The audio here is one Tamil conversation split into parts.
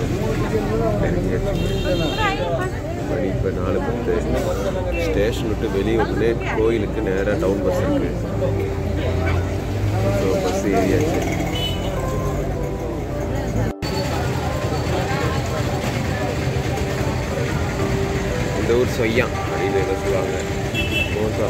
மணி இப்போ நாலு பத்து ஸ்டேஷன் விட்டு வெளியே வந்து கோயிலுக்கு நேராக டவுன் பஸ் இருக்கு ஸோ பஸ் ஏறியாச்சு இந்த ஊர் சொய்யான் அப்படின்னு என்ன சொல்லுவாங்க மோசா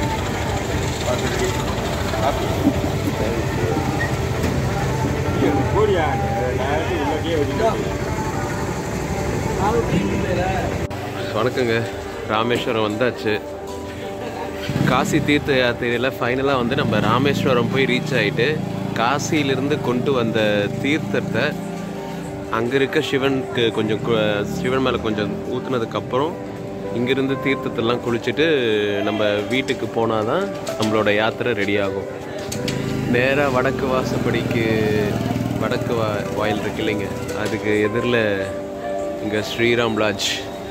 வணக்கங்க ராமேஸ்வரம் வந்தாச்சு காசி தீர்த்த யாத்திரையில் ஃபைனலாக வந்து நம்ம ராமேஸ்வரம் போய் ரீச் ஆகிட்டு காசியிலிருந்து கொண்டு வந்த தீர்த்தத்தை அங்கே இருக்க சிவனுக்கு கொஞ்சம் கு- சிவன் மேலே கொஞ்சம் ஊற்றுனதுக்கப்புறம் இங்கேருந்து தீர்த்தத்தெல்லாம் குளிச்சுட்டு நம்ம வீட்டுக்கு போனால் தான் நம்மளோட யாத்திரை ரெடி ஆகும் நேராக வடக்கு வாசப்படிக்கு வடக்கு வா வாயில் இருக்கு இல்லைங்க அதுக்கு எதிரில் இங்கே ஸ்ரீராம் லாட்ஜ்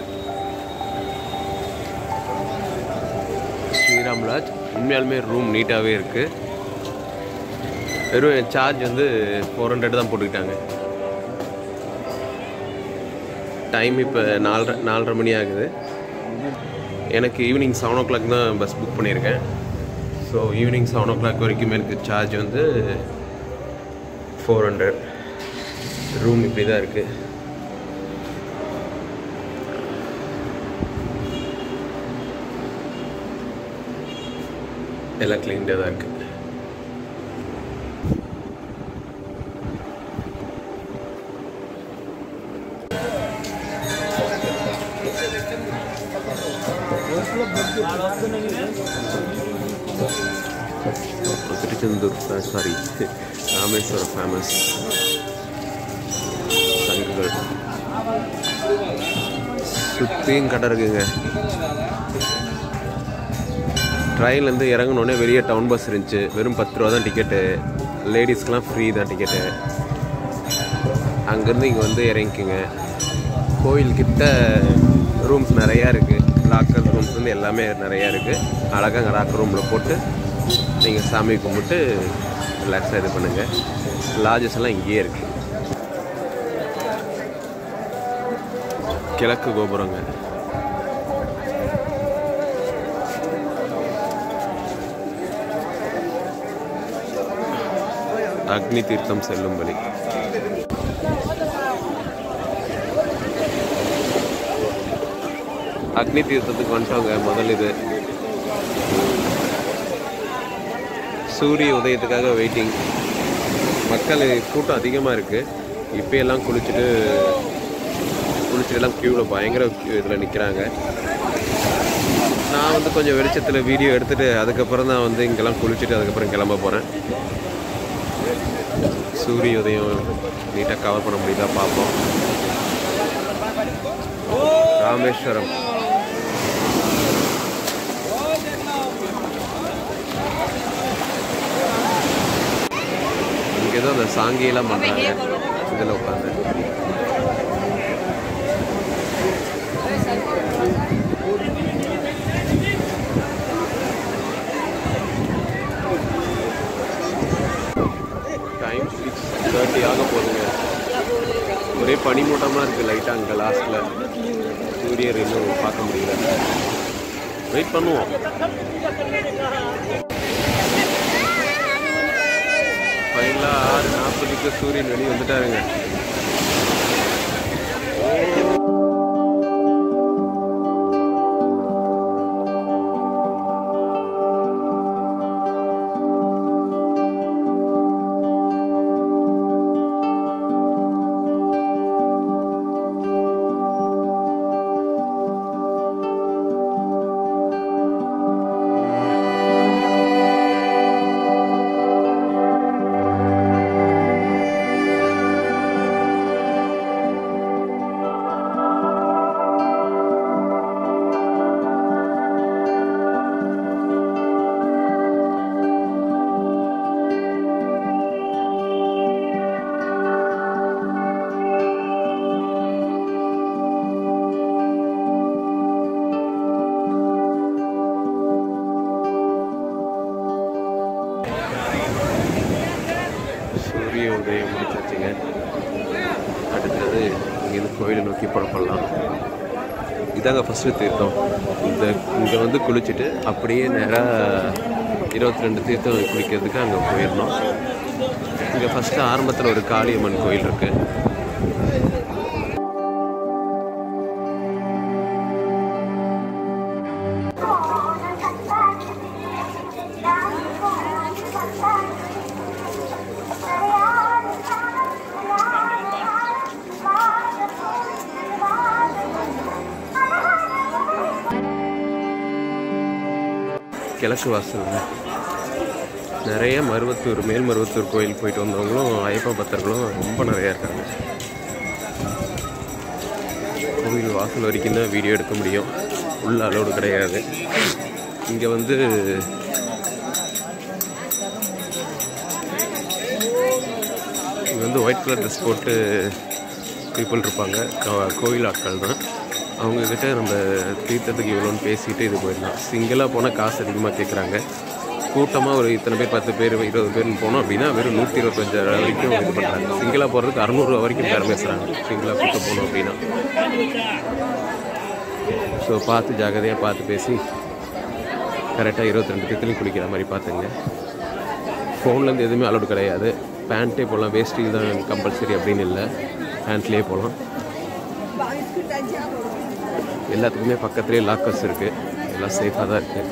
ஸ்ரீராம் லாட்ஜ் உண்மையாலுமே ரூம் நீட்டாகவே இருக்குது வெறும் சார்ஜ் வந்து ஃபோர் ஹண்ட்ரட் தான் போட்டுக்கிட்டாங்க டைம் இப்போ நாலரை நாலரை மணி ஆகுது எனக்கு ஈவினிங் செவன் ஓ கிளாக் தான் பஸ் புக் பண்ணியிருக்கேன் so evening seven o'clock வரைக்கும் எனக்கு சார்ஜ் வந்து ஃபோர் ஹண்ட்ரட் ரூம் இப்படி தான் இருக்குது எல்லாம் க்ளீன்டாக தான் இருக்குது திருச்செந்தூர் சாரி ராமேஸ்வரம் ஃபேமஸ் சங்குகள் சுற்றியும் கடை இருக்குங்க ட்ரெயின்லேருந்து இறங்கினோடனே வெளியே டவுன் பஸ் இருந்துச்சு வெறும் பத்து ரூபா தான் டிக்கெட்டு லேடிஸ்க்கெலாம் ஃப்ரீ தான் டிக்கெட்டு அங்கேருந்து இங்கே வந்து இறங்கிக்குங்க கோயில்கிட்ட ரூம்ஸ் நிறையா இருக்குது லாக்கர் ரூம்ஸ் வந்து எல்லாமே நிறையா இருக்குது அழகாக அங்கே லாக்கர் ரூமில் போட்டு நீங்கள் சாமி கும்பிட்டு ரிலாக்ஸாக இது பண்ணுங்கள் லாட்ஜஸ் எல்லாம் இங்கேயே இருக்குது கிழக்கு கோபுரங்க அக்னி தீர்த்தம் செல்லும் வழி அக்னி தீர்த்தத்துக்கு வந்துட்டோங்க முதல் இது சூரிய உதயத்துக்காக வெயிட்டிங் மக்கள் கூட்டம் அதிகமாக இருக்குது இப்போ எல்லாம் குளிச்சுட்டு குளிச்சுட்டு எல்லாம் க்யூவில் பயங்கர இதில் நிற்கிறாங்க நான் வந்து கொஞ்சம் வெளிச்சத்தில் வீடியோ எடுத்துகிட்டு அதுக்கப்புறம் தான் வந்து இங்கெல்லாம் குளிச்சுட்டு அதுக்கப்புறம் கிளம்ப போகிறேன் சூரிய உதயம் நீட்டாக கவர் பண்ண முடியுதா பார்ப்போம் ராமேஸ்வரம் இங்கே தான் அந்த சாங்கியெல்லாம் பண்ணுறாங்க இதில் உட்காந்து டைம் சிக்ஸ் தேர்ட்டி ஆக போகுதுங்க ஒரே பனிமூட்டமாக இருக்குது லைட்டாக அங்கே லாஸ்ட்டில் சூரியர் இன்னும் பார்க்க முடியல வெயிட் பண்ணுவோம் ஃபைனலாக ஆறு நாற்பதுக்கு சூரியன் வெளியே வந்துட்டாருங்க சூரிய உதயம் முடிச்சாச்சுங்க அடுத்தது இங்கேருந்து கோயிலை நோக்கி புறப்படலாம் இதாங்க ஃபஸ்ட்டு தீர்த்தம் இந்த இங்கே வந்து குளிச்சுட்டு அப்படியே நேராக இருபத்தி ரெண்டு தீர்த்தம் குளிக்கிறதுக்கு அங்கே போயிடணும் இங்கே ஃபஸ்ட்டு ஆரம்பத்தில் ஒரு காளியம்மன் கோயில் இருக்குது கிழக்கு வாசல் நிறைய மருவத்தூர் மேல் மருவத்தூர் கோயில் போயிட்டு வந்தவங்களும் ஐயப்ப பக்தர்களும் ரொம்ப நிறையா இருக்காங்க கோவில் வாசல் வரைக்கும் தான் வீடியோ எடுக்க முடியும் உள்ள அலோடு கிடையாது இங்கே வந்து இங்கே வந்து ஒயிட் கலர் ட்ரெஸ் போட்டு பீப்புள் இருப்பாங்க கோ- கோவில் ஆட்கள் தான் அவங்கக்கிட்ட நம்ம தீர்த்தத்துக்கு இவ்வளோன்னு பேசிட்டு இது போயிடலாம் சிங்கிளாக போனால் காசு அதிகமாக கேட்குறாங்க கூட்டமாக ஒரு இத்தனை பேர் பத்து பேர் இருபது பேர்னு போனோம் அப்படின்னா வெறும் நூற்றி இருபத்தஞ்சாயிரம் வரைக்கும் இது பண்ணுறாங்க சிங்கிளாக போகிறதுக்கு அறநூறுவா வரைக்கும் பேர் பேசுகிறாங்க சிங்கிளாக கூட்டம் போனோம் அப்படின்னா ஸோ பார்த்து ஜாகிரதையாக பார்த்து பேசி கரெக்டாக இருபத்தி ரெண்டு தீர்த்துலையும் குளிக்கிற மாதிரி பார்த்துங்க ஃபோன்லேருந்து எதுவுமே அலோடு கிடையாது பேண்ட்டே போகலாம் வேஸ்டில் தான் கம்பல்சரி அப்படின்னு இல்லை பேண்ட்லேயே போகலாம் எல்லாத்துக்குமே பக்கத்துலேயே லாக்கர்ஸ் இருக்குது எல்லாம் சேஃபாக தான் இருக்குது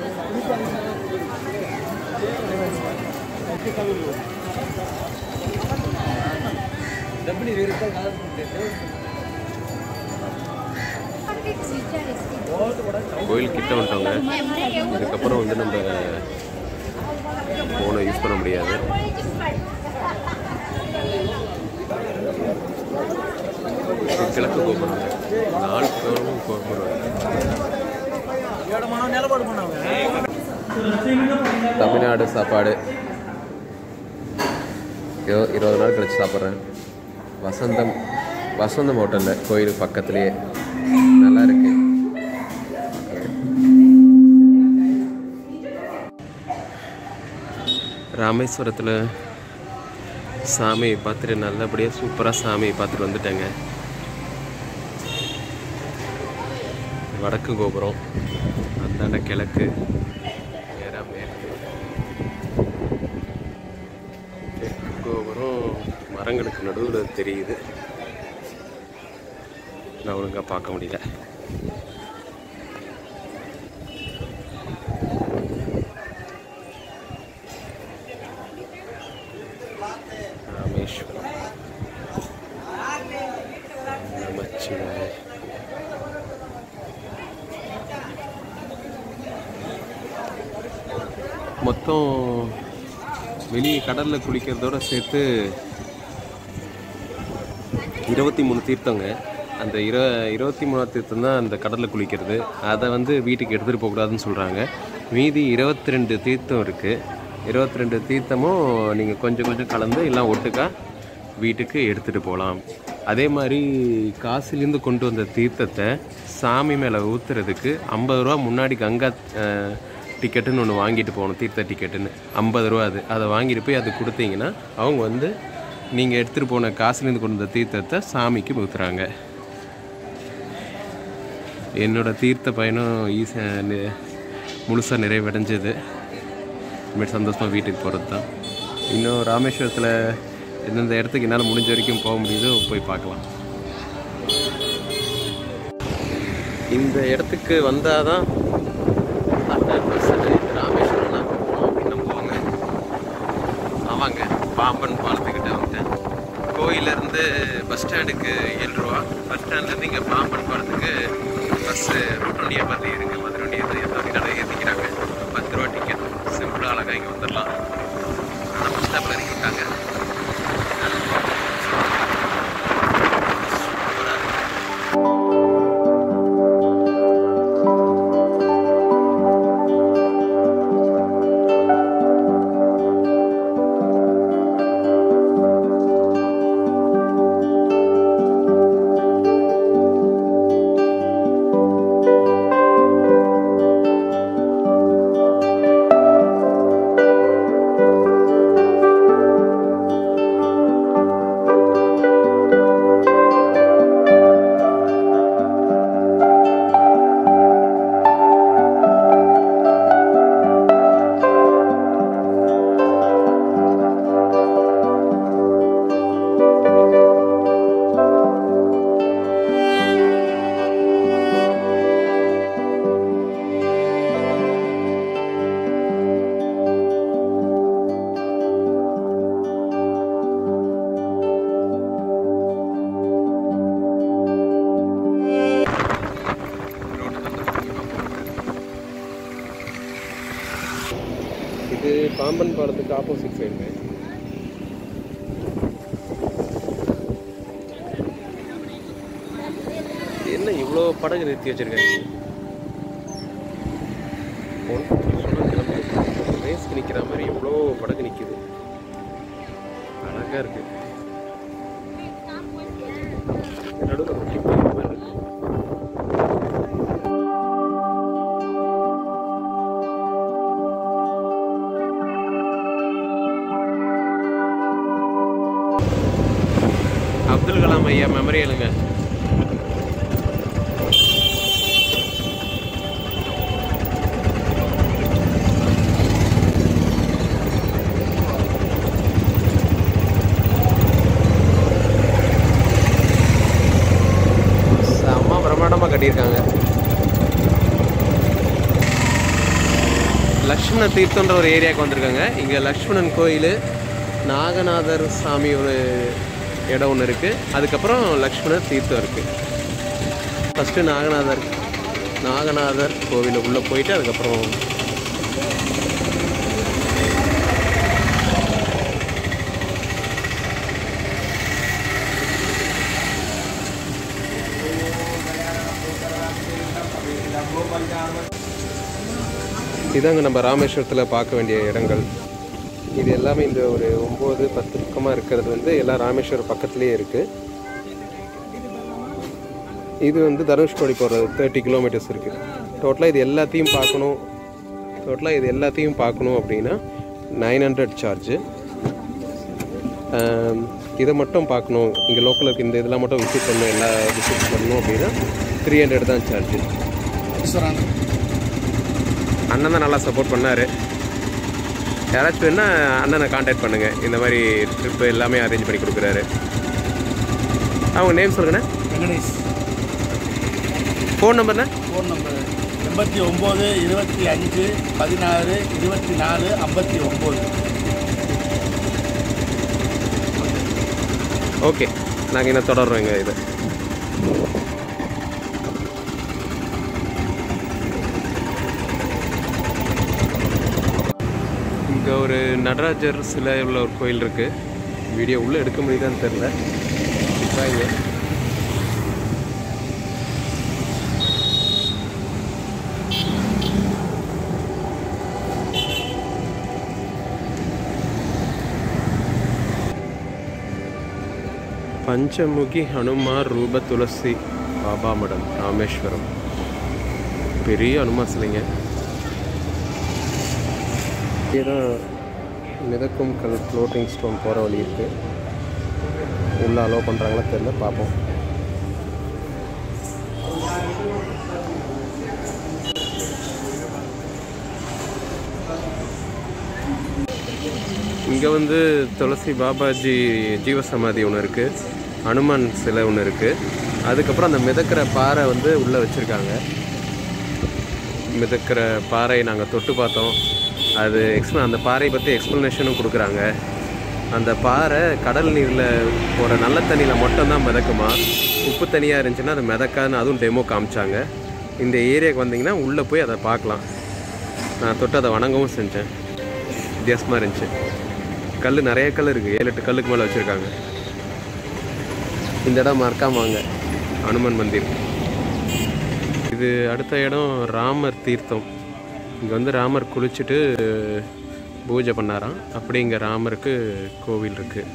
கோயில் கிட்ட வந்துட்டோங்க இதுக்கப்புறம் வந்து நம்ம ஃபோனை யூஸ் பண்ண முடியாது இது கிழக்கு கோபுரம் நாலு கோபுரம் கோபுரம் தமிழ்நாடு சாப்பாடு இரு இருபது நாள் கழிச்சு சாப்பிட்றேன் வசந்தம் வசந்தம் ஹோட்டலில் கோயில் பக்கத்துலேயே நல்லா இருக்கு ராமேஸ்வரத்தில் சாமியை பார்த்துட்டு நல்லபடியாக சூப்பராக சாமியை பார்த்துட்டு வந்துட்டேங்க வடக்கு கோபுரம் அந்தாண்ட கிழக்கு நேரா மேற்கு தெற்கு கோபுரம் மரங்களுக்கு நடுவில் தெரியுது நான் ஒழுங்காக பார்க்க முடியல ராமேஸ்வரம் நமச்சிவாய மொத்தம் வெளியே கடலில் குளிக்கிறதோட சேர்த்து இருபத்தி மூணு தீர்த்தங்க அந்த இரு இருபத்தி மூணாவது தீர்த்தம் தான் அந்த கடலில் குளிக்கிறது அதை வந்து வீட்டுக்கு எடுத்துகிட்டு போகக்கூடாதுன்னு சொல்கிறாங்க மீதி இருபத்தி ரெண்டு தீர்த்தம் இருக்குது இருபத்தி ரெண்டு தீர்த்தமும் நீங்கள் கொஞ்சம் கொஞ்சம் கலந்து எல்லாம் ஒட்டுக்கா வீட்டுக்கு எடுத்துகிட்டு போகலாம் அதே மாதிரி காசிலேருந்து கொண்டு வந்த தீர்த்தத்தை சாமி மேலே ஊற்றுறதுக்கு ஐம்பது ரூபா முன்னாடி கங்கா அஹ், டிக்கெட்டுன்னு ஒன்று வாங்கிட்டு போகணும் தீர்த்த டிக்கெட்டுன்னு ஐம்பது ரூபா அது அதை வாங்கிட்டு போய் அது கொடுத்தீங்கன்னா அவங்க வந்து நீங்கள் எடுத்துகிட்டு போன காசுலேருந்து கொண்டு வந்த தீர்த்தத்தை சாமிக்கு ஊற்றுறாங்க என்னோட தீர்த்த பயணம் ஈச முழுசாக நிறைவடைஞ்சது இனிமேல் சந்தோஷமாக வீட்டுக்கு போகிறது தான் இன்னும் ராமேஸ்வரத்தில் எந்தெந்த இடத்துக்கு என்னால் முடிஞ்ச வரைக்கும் போக முடியுதோ போய் பார்க்கலாம் இந்த இடத்துக்கு வந்தால் தான் ஹண்ட்ரட் பர்சன்ட் ராமேஸ்வரம் தான் போகணும் அப்படின்னு நம்புவாங்க ஆமாங்க பாம்பன் பாலத்துக்கிட்ட வந்துட்டேன் கோயிலேருந்து பஸ் ஸ்டாண்டுக்கு ஏழு ரூபா பஸ் ஸ்டாண்ட்லேருந்து இங்கே பாம்பன் பாலத்துக்கு பஸ்ஸு ரூட் வண்டியை பார்த்து ஏறுங்க மதுரை வண்டியை ஏற்றி கடை ஏற்றிக்கிறாங்க பத்து ரூபா டிக்கெட் சிம்பிளாக அழகாக இங்கே வந்துடலாம் ஆனால் பஸ் ஸ்டாப்பில் இறங்கிட்டாங்க சூப்பராக இருக்கு பாம்பன் பாலத்துக்கு ஆப்போசிட் சைடுங்க என்ன இவ்வளோ படகு நிறுத்தி வச்சிருக்காங்க ரேஸ்க்கு நிற்கிற மாதிரி எவ்வளோ படகு நிற்கிது அழகாக இருக்கு நடுவில் ஒரு குட்டி பையன் மாதிரி இருக்கு அப்துல் கலாம் ஐயா மெமரியலுங்க செம்ம பிரம்மாண்டமாக கட்டியிருக்காங்க லக்ஷ்மண தீர்த்தன்ற ஒரு ஏரியாவுக்கு வந்திருக்காங்க இங்கே லக்ஷ்மணன் கோயில் நாகநாதர் சாமி ஒரு இடம் ஒன்று இருக்குது அதுக்கப்புறம் லக்ஷ்மணர் தீர்த்தம் இருக்குது ஃபஸ்ட்டு நாகநாதர் நாகநாதர் கோவில் உள்ளே போயிட்டு அதுக்கப்புறம் இதாங்க நம்ம ராமேஸ்வரத்தில் பார்க்க வேண்டிய இடங்கள் இது எல்லாமே இந்த ஒரு ஒம்பது பத்து பக்கமாக இருக்கிறது வந்து எல்லாம் ராமேஸ்வரம் பக்கத்துலேயே இருக்குது இது வந்து தனுஷ்கோடி போகிறது தேர்ட்டி கிலோமீட்டர்ஸ் இருக்குது டோட்டலாக இது எல்லாத்தையும் பார்க்கணும் டோட்டலாக இது எல்லாத்தையும் பார்க்கணும் அப்படின்னா நைன் ஹண்ட்ரட் சார்ஜு இதை மட்டும் பார்க்கணும் இங்கே லோக்கலில் இருக்க இந்த இதெல்லாம் மட்டும் விசிட் பண்ணணும் எல்லா விசிட் பண்ணணும் அப்படின்னா த்ரீ ஹண்ட்ரட் தான் சார்ஜு அண்ணன் தான் நல்லா சப்போர்ட் பண்ணார் யாராச்சும் வேணா அண்ணனை காண்டாக்ட் பண்ணுங்கள் இந்த மாதிரி ட்ரிப்பு எல்லாமே அரேஞ்ச் பண்ணி கொடுக்குறாரு அவங்க நேம் சொல்லுங்கண்ணே வெங்கடேஷ் ஃபோன் நம்பர்ண்ணே ஃபோன் நம்பர் எண்பத்தி ஒம்பது இருபத்தி அஞ்சு பதினாறு இருபத்தி நாலு ஐம்பத்தி ஒம்பது ஓகே நாங்கள் இன்னும் தொடர்றோம் எங்கள் இது இங்கே ஒரு நடராஜர் சிலை உள்ள ஒரு கோயில் இருக்குது வீடியோ உள்ளே எடுக்க முடியுதான்னு தெரில இங்க பஞ்சமுகி ஹனுமார் ரூப துளசி பாபா மடம் ராமேஸ்வரம் பெரிய ஹனுமான் சிலைங்க தான் மிதக்கும் கல் ஃப்ளோட்டிங் ஸ்டோன் போகிற வழி இருக்குது உள்ளே அலோவ் பண்ணுறாங்களா தெரில பார்ப்போம் இங்கே வந்து துளசி பாபாஜி ஜீவசமாதி ஒன்று இருக்குது ஹனுமான் சிலை ஒன்று இருக்குது அதுக்கப்புறம் அந்த மிதக்கிற பாறை வந்து உள்ளே வச்சுருக்காங்க மிதக்கிற பாறை நாங்கள் தொட்டு பார்த்தோம் அது எக்ஸ்பிள அந்த பாறையை பற்றி எக்ஸ்ப்ளனேஷனும் கொடுக்குறாங்க அந்த பாறை கடல் நீரில் போகிற நல்ல தண்ணியில் மட்டும்தான் மிதக்குமா உப்பு தண்ணியாக இருந்துச்சுன்னா அது மிதக்காதுன்னு அதுவும் டெமோ காமிச்சாங்க இந்த ஏரியாவுக்கு வந்தீங்கன்னா உள்ளே போய் அதை பார்க்கலாம் நான் தொட்டு அதை வணங்கவும் செஞ்சேன் வித்தியாசமாக இருந்துச்சு கல் நிறைய கல் இருக்குது ஏழு எட்டு கல்லுக்கு மேலே வச்சுருக்காங்க இந்த இடம் மறக்காம வாங்க அனுமன் மந்திர் இது அடுத்த இடம் ராமர் தீர்த்தம் இங்கே வந்து ராமர் குளிச்சுட்டு பூஜை பண்ணாராம் அப்படி இங்கே ராமருக்கு கோவில் இருக்குது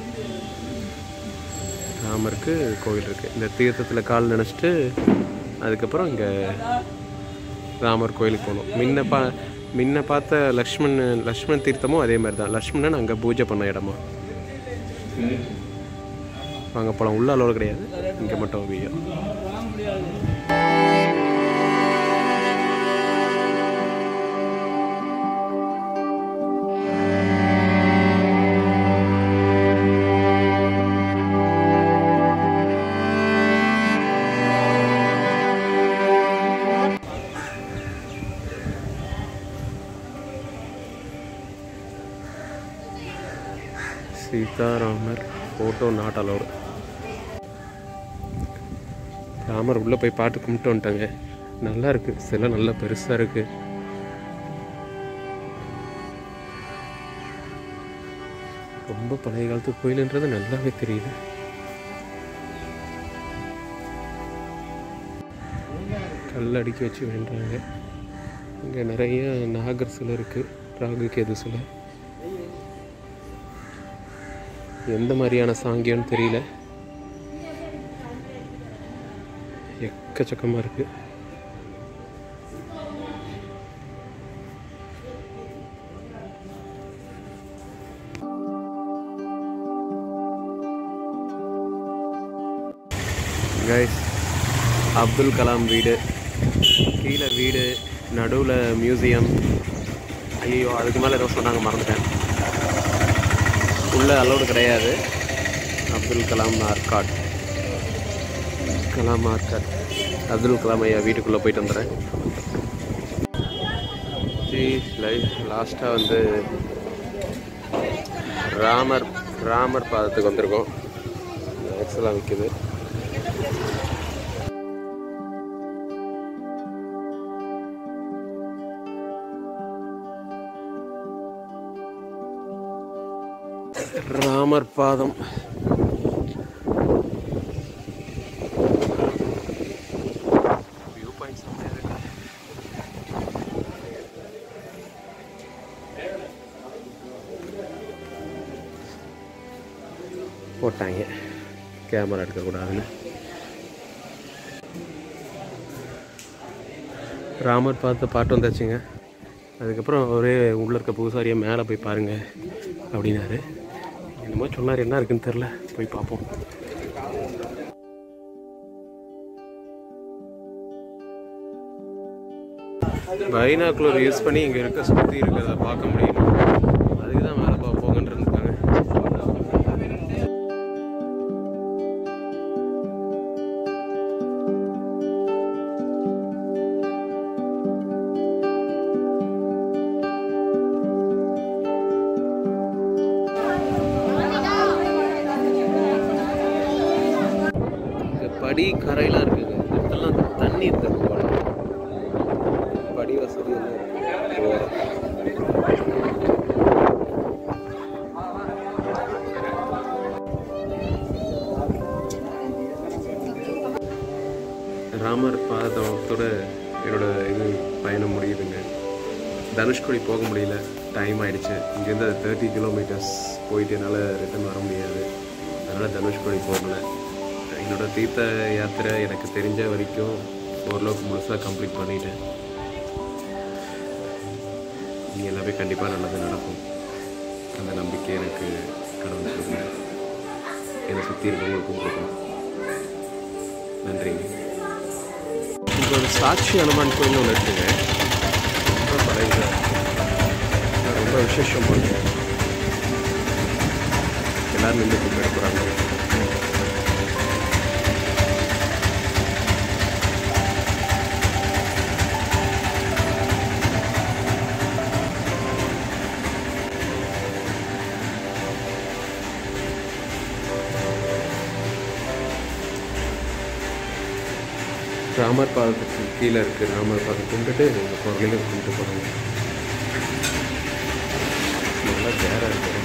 ராமருக்கு கோவில் இருக்குது இந்த தீர்த்தத்தில் கால் நினச்சிட்டு அதுக்கப்புறம் இங்கே ராமர் கோயிலுக்கு போகணும் முன்ன பா முன்ன பார்த்த லக்ஷ்மண் லக்ஷ்மண் தீர்த்தமும் அதே மாதிரி தான் லக்ஷ்மணன் அங்கே பூஜை பண்ண இடமா வாங்க போகலாம் உள்ள அளவு கிடையாது இங்கே மட்டும் video Sitaramar photo not allowed Ramar உள்ளே போய் பாட்டு கும்பிட்டு வந்துட்டாங்க நல்லா இருக்கு சிலை நல்லா பெருசாக இருக்கு ரொம்ப பழைய காலத்து கோயிலுன்றது நல்லாவே தெரியுது கல் அடுக்கி வச்சு வேண்டுறாங்க இங்கே நிறைய நாகர் சிலை இருக்குது ராகு கேது சிலை எந்த மாதிரியான சாங்கியம்னு தெரியல எக்கச்சக்கமாக இருக்குது கைஸ் அப்துல் கலாம் வீடு கீழே வீடு நடுவில் மியூசியம் ஐயோ அதுக்கு மேலே ஏதோ சொன்னாங்க மறந்துட்டேன் உள்ளே அலோடு கிடையாது அப்துல் கலாம் ஆர்காட் கலாம் ஆர்காட் அப்துல் கலாம் ஐயா வீட்டுக்குள்ளே போயிட்டு வந்துடுறேன் லாஸ்ட்டாக வந்து ராமர் ராமர் பாதத்துக்கு வந்திருக்கோம் எக்ஸலாக விற்குது ராமர் பாதம் வியூ பாயிண்ட் செம்மையாக இருக்கு போட்டாங்க கேமரா எடுக்கக்கூடாதுன்னு ராமர் பார்த்து பாட்டு வந்தாச்சுங்க அதுக்கப்புறம் ஒரே உள்ள இருக்க பூசாரியை மேலே போய் பாருங்க அப்படின்னாரு என்னமோ சொன்னார் என்ன இருக்குன்னு தெரில போய் பார்ப்போம் பைனாக்குலர் யூஸ் பண்ணி இங்கே இருக்க சுற்றி இருக்கிறத பார்க்க முடியும் அதுக்கு தான் மேலே போ போங்கன்னு இருந்திருக்காங்க இங்க படி கரையெல்லாம் இருக்குங்க இந்த இடத்துலலாம் தண்ணி இருக்கிறது போல படி வசதி எல்லாம் இருக்கு. ஓரம். ராமர் பாதத்தோட என்னோட இது பயணம் முடியுதுங்க தனுஷ்கோடி போக முடியல டைம் ஆயிடுச்சு இங்கேருந்து தேர்ட்டி கிலோமீட்டர்ஸ் போயிட்டு என்னால் ரிட்டர்ன் வர முடியாது அதனால் தனுஷ்கோடி போகல என்னோட தீர்த்த யாத்திரை எனக்கு தெரிஞ்ச வரைக்கும் ஓரளவுக்கு முழுசாக கம்ப்ளீட் பண்ணிட்டேன் இனி எல்லாமே கண்டிப்பாக நல்லது நடக்கும் அந்த நம்பிக்கை எனக்கு கடவுள் கொடுங்க என்னை சுற்றி இருக்கவங்களுக்கும் கொடுக்கும் நன்றிங்க இங்கே ஒரு சாட்சி அனுமான் கோயில் ஒன்று இருக்குங்க ரொம்ப பழைய ரொம்ப விசேஷம் போகுது எல்லாரும் நின்று கும்பிட போகிறாங்க ராமர் பாதத்துக்கு கீழே இருக்குது ராமர் பாதம் கும்பிட்டுட்டு இந்த குரலையும் கும்பிட்டு போகிறாங்க நல்லா சேராக இருக்கு